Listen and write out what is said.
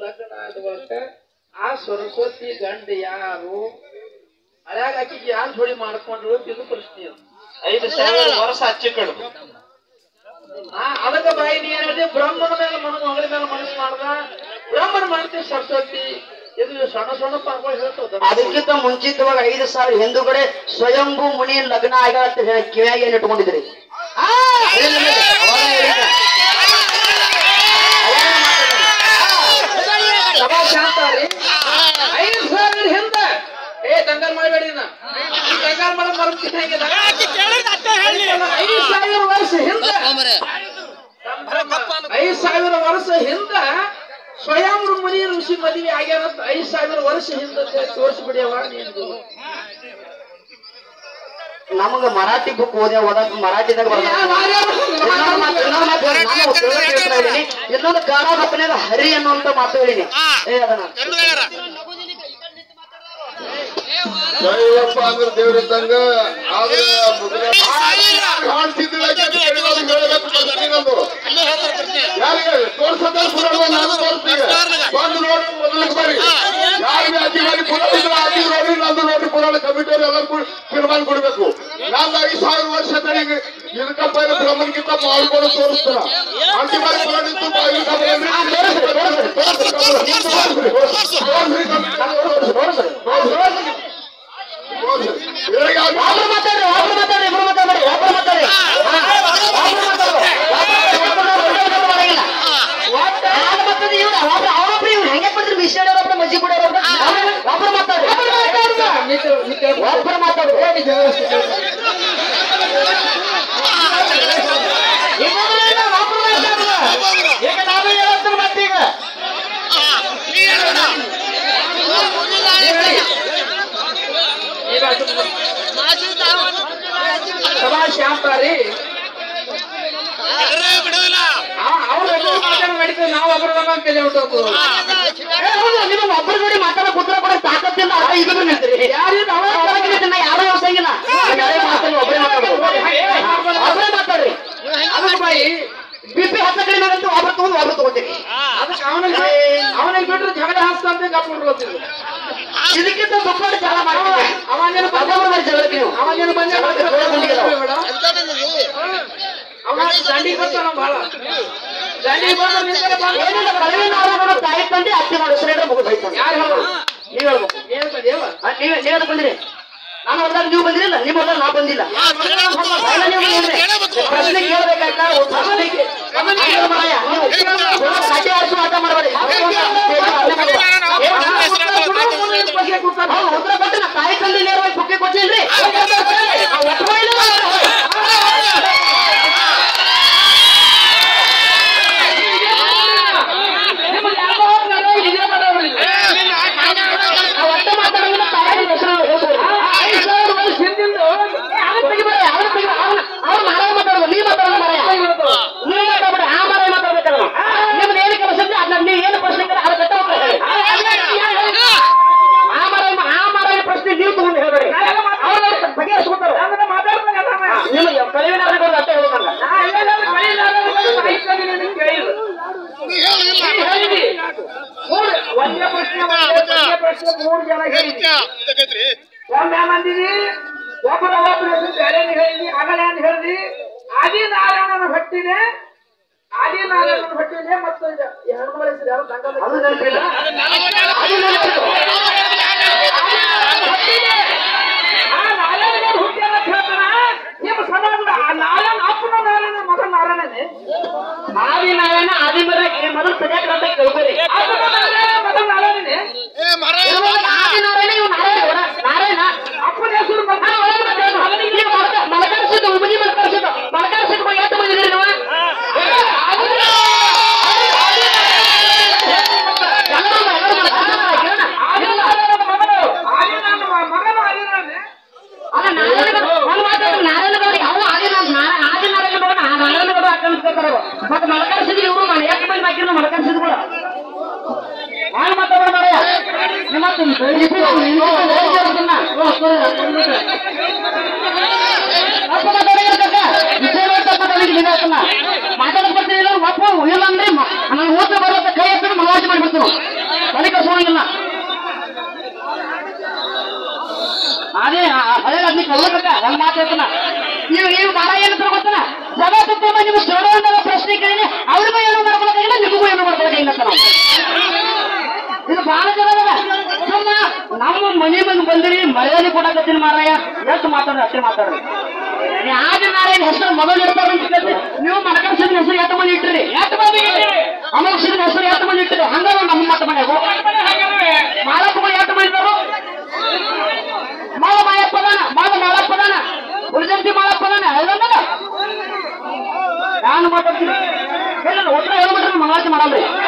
ಲಗ್ನ ಆದ ಬಳಿಕ ಆ ಸರಸ್ವತಿ ಗಂಡ ಯಾರು ಹಳ್ಯಾಗ ಆಕಿಗೆ ಯಾರು ಜೋಡಿ ಮಾಡ್ಕೊಂಡ್ರು ಅಂತ ಇದು ಪ್ರಶ್ನೆ ಅದು ಐದು ಸಾವಿರ ವರ್ಷ ಹಚ್ಚಿ ಕಡ್ದು ಆ ಅದಕ್ಕೆ ಬಾಯಿ ನೀ ಏನ್ ಹೇಳಿದೆ ಬ್ರಹ್ಮನ ಮೇಲೆ ಮನ ಮಗಳ ಮೇಲೆ ಮನಸ್ಸು ಮಾಡ್ದ ಬ್ರಹ್ಮನ ಮಾಡ್ತೀವಿ ಸರಸ್ವತಿ ಇದು ಸಣ್ಣ ಸಣ್ಣ ಪಾರ್ಗಳು ಹೇಳ್ತದ ಅದಕ್ಕಿಂತ ಮುಂಚಿತವಾಗಿ ಐದು ಸಾವಿರ ಹಿಂದುಗಡೆ ಸ್ವಯಂಭೂ ಮುನಿ ಲಗ್ನ ಆಗ ಅಂತ ಹೇಳಿ ಕಿವಿಯಾಗಿ ಏನ್ ಇಟ್ಕೊಂಡಿದ್ರಿ ಆ, ಹೇಳಿಲ್ಲ ನಿಮಗೆ. ಅವಾಗ ಹೇಳಿಲ್ಲ. ಅವಾಗ ಮಾತಾಡಿಲ್ಲ. ಸಭಾ ಶಾಂತ ರೀ ಐದು ಸಾವಿರ ಹಿಂದ ಏ ದಂಗಲ್ ಮಾಡಬೇಡಿ ನಾ ದಂಗಲ್ ಮಾಡೋ ಮರ್ತೀನಿ ಹೆಂಗಿದ ಐದು ಸಾವಿರ ವರ್ಷ ಹಿಂದ ಐದು ಸಾವಿರ ವರ್ಷ ಹಿಂದ ಸ್ವಯಂ ಮುನಿ ಋಷಿ ಮದುವೆ ಆಗ್ಯಾರ ಅಂತ ಐದು ಸಾವಿರ ವರ್ಷ ಹಿಂದ ತೋರಿಸ್ಬಿಡಿಯವ ನೀನು ನಮಗ ಮರಾಠಿ ಬುಕ್ ಓದೇ ಓದಕ್ ಮರಾಠಿದಾಗ ಬರ್ದ ಇನ್ನೊಂದು ಮಾತು ಇನ್ನೊಂದು ಮಾತು ಹೇಳಿ, ನಾನು ತಿಳ್ದು ಕೇಳ್ತಾ ಇದೀನಿ. ಇನ್ನೊಂದು ಕನ್ನಡ ಬಪ್ಪನಾಗ ಹರಿ ಅನ್ನುವಂತ ಮಾತು ಹೇಳಿನಿ ಏ ಅದನ್ನ ಜಯಪ್ಪ ಅಂದ್ರೆ ದೇವ್ರಿದ್ದಂಗ ಆದ್ರೆ ಕಾಣ್ತಿದ್ದಿಲ್ಲ ಯಾರಿಗೆ ತೋರ್ಸದ ಪುರಾಣ ನಾನು ತೋರಿಸ್ತೀವಿ ಬಂದು ನೋಡಿ ಮೊದಲಿಗೆ ಬರ್ರಿ ಯಾರಿಗೆ ಅಜ್ಜಿ ಮಾಡಿ ಪುರಾಣ ಇದ್ರೆ ಅಜ್ಜಿ ನೋಡಿ ನಂದು ನೋಡಿ ಪುರಾಣ ಕಮಿಟಿಯವ್ರು ಎಲ್ಲರೂ ಕೂಡ ತೀರ್ಮಾನ ಕೊಡ್ಬೇಕು ನಾನು ಐದು ಸಾವಿರ ವರ್ಷ ತನಗೆ ಇದಕ್ಕಪ್ಪ ಇಲ್ಲ ಬ್ರಹ್ಮನ್ಗಿಂತ ಮಾಡ್ಕೊಂಡು ತೋರಿಸ್ತಾರ ಅಜ್ಜಿ ಮಾಡಿ ಪುರಾಣ ಇತ್ತು ಬಾಯಿ ಒಬ್ರು ಮಾತಾಡ್ರಿ ಒಬ್ರು ಮಾತಾಡ್ರಿ ಇಬ್ರು ಮಾತಾಡ್ರಿ ಒಬ್ರು ಮಾತಾಡ್ರಿ ಹಾ, ಒಬ್ರು ಮಾತಾಡ್ರಿ. ಒಬ್ರು- ಒಬ್ರು ಮಾತಾಡ್ರಿ, ಒಬ್ರು ಬರಂಗಿಲ್ಲ. ಯಾರು ಮಾತಾಡ್ರಿ ಇವ್ರು? ಒಬ್ರು- ಅವ್ರೊಬ್ರು ಇವ್ರು ಹೆಂಗೆ ಕೊಡ್ತೀರಿ ಮಿಸ್ಟರ್ ಅವ್ರೊಬ್ರು ಮಜ್ಜಿ ಕೂಡ ಒಬ್ರು ಒಬ್ರು ಮಾತಾಡ್ರಿ ಒಬ್ರು ಮಾತಾಡ್ರಿ ಇನ್ನೊಬ್ರು ಇಲ್ಲ, ಒಬ್ರು ಮಾತಾಡ್ರಿ. ಈಗ ನಾವೇ ಹೇಳ್ತೀವಿ ಮತ್ತೀಗ ಸಭಾ ಶಾಂತ ರೀ ಅವ್ರು ನಡೀತದೆ ನಾವು ಒಬ್ಬರ ಕಲೆ ಹೊಟ್ಟೋದು ಏ, ಹೌದು, ನೀವು ಒಬ್ರು ಜೋಡಿ ಮಾತಾಡೋ ಕೂತ್ರ ಕೂಡ ತಾಕತ್ತಿಲ್ಲ ಅದ ಈಗ ನಿಲ್ತೀರಿ ಯಾರು ಅವರ ಯಾರು ಹೊಸಂಗಿಲ್ಲ ಯಾರೇ ಮಾತಾಡಿ ಒಬ್ಬರೇ ಮಾತಾಡೋದು ಒಬ್ಬರೇ ಮಾತಾಡ್ರಿ ಅದಕ್ಕೆ ಬಾಯಿ ಬಿಪಿ ಹತ್ತ ಕಡಿಮೆ ಆಗಂತೂ ಒಬ್ರು ತಗೊಂಡು ಒಬ್ರು ತಗೋತೀರಿ ಅದಕ್ಕೆ ಅವನಿಗೆ ಅವನಿಗೆ ಬಿಟ್ರೆ ಜಗಳ ಹಾಸ್ತಂತೆ ಗಪ್ ಮಾಡ್ಕೊಳ್ತೀವಿ ಇದಕ್ಕಿಂತ ದುಪ್ಪಟ್ಟು ಜಾಲ ಮಾಡ್ತೀವಿ ಅವನೇನು ಒಬ್ಬೊಬ್ರು ಮಾಡಿ ಜಗಳಕ್ಕೆ ನೀವು ಅವನೇನು ಬಂದ ಅವನ ದಂಡಿಗೆ ಬರ್ತಾನ ಬಹಳ ದಂಡಿಗೆ ಬಂದ ನಿಂತರೆ ಬಂದ ಏನಿಲ್ಲ ಕಡಿಮೆ ನಾವು ತಾಯಿ ತಂದೆ ಅತ್ತಿ ಮಾಡಿ ಹೆಸರು ಮುಗಿದೋಯ್ತು ಯಾರು ಹೇಳೋದು ನೀವ್ ಹೇಳ್ಬೇಕು ಏನು ದೇವ ಆ, ನೀವ್ ನೀವ್ ಎದಕ್ ಬಂದಿರಿ ನಾನು ಹೊರದಾಗ ನೀವು ಬಂದಿರಲ್ಲ ನಿಮ್ಮ ಹೊರದಾಗ ನಾ ಬಂದಿಲ್ಲ ಎಲ್ಲ ನೀವು ಬಂದಿರಿ ಪ್ರಶ್ನೆ ಕೇಳಬೇಕಾಯ್ತಾ ಪ್ರಶ್ನೆ ಕೇ- ಅಯ್ಯೋ ಮಾರಾಯ, ನೀವು ಕಟ್ಟಿ ಆಡ್ಸು ಆಟ ಮಾಡಬೇಡಿ ಹೌದು, ಉತ್ತರ ಕೊಟ್ಟು ನಾ ತಾಯಿ ತಂದೆ ನೇರವಾಗಿ ಬುಕ್ಕೆ ಕೊಟ್ಟಿಲ್ರಿ ಒಟ್ಟು ಮಾತಾಡೋದಿಲ್ಲ ತಾಯಿ ಹೆಸರು ಹೆಸರು ಐದು ಸಾವಿರ ವರ್ಷ ಹಿಂದಿಂದ ಅವ್ರು ತೆಗಿಬೇಡಿ ಅವ್ರು ತೆಗಿ ಅವ್ರು ಅವ್ರು ಮಾರಾಯ ಮಾತಾಡೋದು ನೀ ಮಾತಾಡೋದು ಮಾರಾಯ ನೀವ್ ಮಾತಾಡ್ಬೇಡಿ ಆ ಮಾರಾಯ ಮಾತಾಡ್ಬೇಕಲ್ಲ ನಿಮ್ದು ಏನು ಕೆಲಸ ಇದ್ರೆ ಅದನ್ನ ನೀವು ಏನು ಪ್ರಶ್ನೆ ಕೇಳಿ ಅದಕ್ಕೆ ಕಟ್ಟ ಹೋಗ್ತಾ ಹೇಳಿ ಆ ಮಾರಾಯ ಆ ಮಾರಾಯ ಪ್ರಶ್ನೆ ನೀವು ತಗೊಂಡು ಹೇಳ್ಬೇಡಿ ಅವ್ರು ಬಗೆಹರಿಸ್ಕೊತಾರೆ ನಿಮಗೆ ಕಲಿವಿನ ಅರ್ಥ ಹೇಳ್ಬೇಕಲ್ಲ ಒಂದೇ ಪ್ರಶ್ನೆ ಒಂದೇ ಪ್ರಶ್ನೆ ಮೂರು ಜನ ಹೇಳಿದ್ವಿ ಒಮ್ಮೆ ಮಂದಿನಿ ಒಬ್ಬರ ಒಬ್ಬರ ಹೆಸರು ಬೇರೆ ಹೇಳಿದ್ವಿ ಅಗಲ ಅಂತ ಹೇಳಿದ್ವಿ ಆದಿನಾರಾಯಣನ ಭಟ್ಟಿದೆ ಆದಿನಾರಾಯಣನ ಭಟ್ಟಿದೆ ಮತ್ತು ಇದು ಈ ಹೆಣ್ಮಗಳ ಹೆಸರು ಯಾರು ಸಂಗಮ ಅದು ನೆನಪಿಲ್ಲ ಅದು ನೆನಪಿಲ್ಲ ಆ ನಾರಾಯಣ ಹುಟ್ಟಿ ಅಂತ ಹೇಳ್ತಾನ ನಿಮ್ಮ ಸಮಾಜ ಆ ನಾರಾಯಣ ಅಪ್ಪನ ನಾರಾಯಣ ಮಗ ನಾರಾಯಣನೇ ಆದಿನಾರಾಯಣ ಆದಿಮರ ಮೊದಲು ಸರಿಯಾಗಿ ಅಂತ ಕೇಳ್ಕೊರಿ ಅಪ್ಪನ ನಾರಾಯಣ ಮಗ ನಾರಾಯಣನೇ ಇವಾಗ ಆದಿನಾರಾಯಣ ಇವ್ ನಾರಾಯಣ ಕೂಡ ನಾರಾಯಣ ಅಪ್ಪನ ಹೆಸರು ಮಗ ಮಲಕರ್ಸಿದ್ದು ಉಮನಿ ಮಲಕರ್ಸಿದ್ದು ಮಲಕರ್ಸಿದ್ದು ಎಷ್ಟು ಬಂದಿದ್ದೀರಿ ನೀವು ಆದಿನಾರಾಯಣನ ಮಗನು ಆದಿನಾರಾಯಣ ಮಗನು ಆದಿನಾರಾಯಣ ಅಲ್ಲ ನಾರಾಯಣ ಒಂದು ಮಾತಾಡ ನಾರಾಯಣ ಗೌಡ ಯಾವ ಆದಿನಾರಾಯಣ ಆದಿನಾರಾಯಣ ಗೌಡ ನಾರಾಯಣ ಗೌಡ ಹಾಕೊಂಡ್ತಾರೆ ಮತ್ತೆ ಮಲಕರ್ಸಿದ್ದು ಇವರು ಮನೆ ಯಾಕೆ ಬಂದು ಹಾಕಿದ್ರು ಮಲಕರ್ಸಿದ್ದು ಕೂಡ ಹಾಳು ಮಾತಾಡೋಣ ಮಾರಾಯ ನಿಮ್ಮ ತಪ್ಪ ಮಾತಾಡಿರ್ಬೇಕ ವಿಷಯ ತಪ್ಪ ಮಾತಾಡಕ್ ಬರ್ತೀನಿ ಒಪ್ಪ ಇಲ್ಲ ಅಂದ್ರೆ ನಾನು ಓದ್ತಾ ಬರೋದ ಕೈ ಎತ್ತರ ಮನವಾಸಿ ಮಾಡಿಬಿಡ್ತೀನಿ ನೋಡ್ಬೇಕ ಒಂದ್ ಮಾತು ಹೇಳ್ತಾನ ನೀವು ನೀವು ಬಾಳ ಏನು ಗೊತ್ತಾನ ಸದಾ ತುಂಬ ನಿಮ್ಮ ಸೋಡೋಂದ ಪ್ರಶ್ನೆ ಕೇಳಿನಿ ಅವ್ರಿಗೂ ಏನು ಮಾಡ್ಕೊಳಕಾಗಿಲ್ಲ ನಿಮಗೂ ಏನು ಮಾಡ್ಕೊಳಕಾಗಿಲ್ಲ ಅಂತ ನಾವು ಇದು ಬಹಳ ಜನ ಅದ ಸುಮ್ಮ ನಮ್ಮ ಮನೆ ಮುಂದೆ ಬಂದಿರಿ ಮರ್ಯಾದೆ ಕೊಡಕತ್ತೀನಿ ಮಾರಾಯ ಎಷ್ಟು ಮಾತಾಡ್ರಿ ಅಷ್ಟೇ ಮಾತಾಡ್ರಿ ಯಾವ್ದು ನಾಳೆ ಹೆಸರು ಮೊದಲು ಇರ್ತಾರೆ ಅಂತ ಕೇಳ್ರಿ ನೀವು ಮನಕರ್ಸಿದ ಹೆಸರು ಎಷ್ಟು ಮಂದಿ ಇಟ್ಟಿರಿ ಎಷ್ಟು ಮಂದಿ ಇಟ್ಟಿರಿ ಅಮೋಕ್ಷದ ಹೆಸರು ಎಷ್ಟು ಮಂದಿ ಇಟ್ಟಿರಿ ಹಂಗ ನಮ್ಮ ಮತ ಮನೆಗೂ ಮಾಲಪ್ಪಗಳು ಎಷ್ಟು ಮಂದಿ ಇದ್ದಾರು ಮಾಳ ಮಾಯಪ್ಪ ಅದಾನ ಮಾಳ ಮಾಳಪ್ಪ ಅದಾನ ಉಳಿದಂತಿ ಮಾಳಪ್ಪ ಅದಾನ ಅದನ್ನಲ್ಲ ನಾನು ಮಾತಾಡ್ತೀನಿ ಇಲ್ಲ ಉತ್ತರ ಹೇಳ್ಬಿಟ್ರೆ ಮಂಗಳಾರತಿ ಮಾಡಲ್ರಿ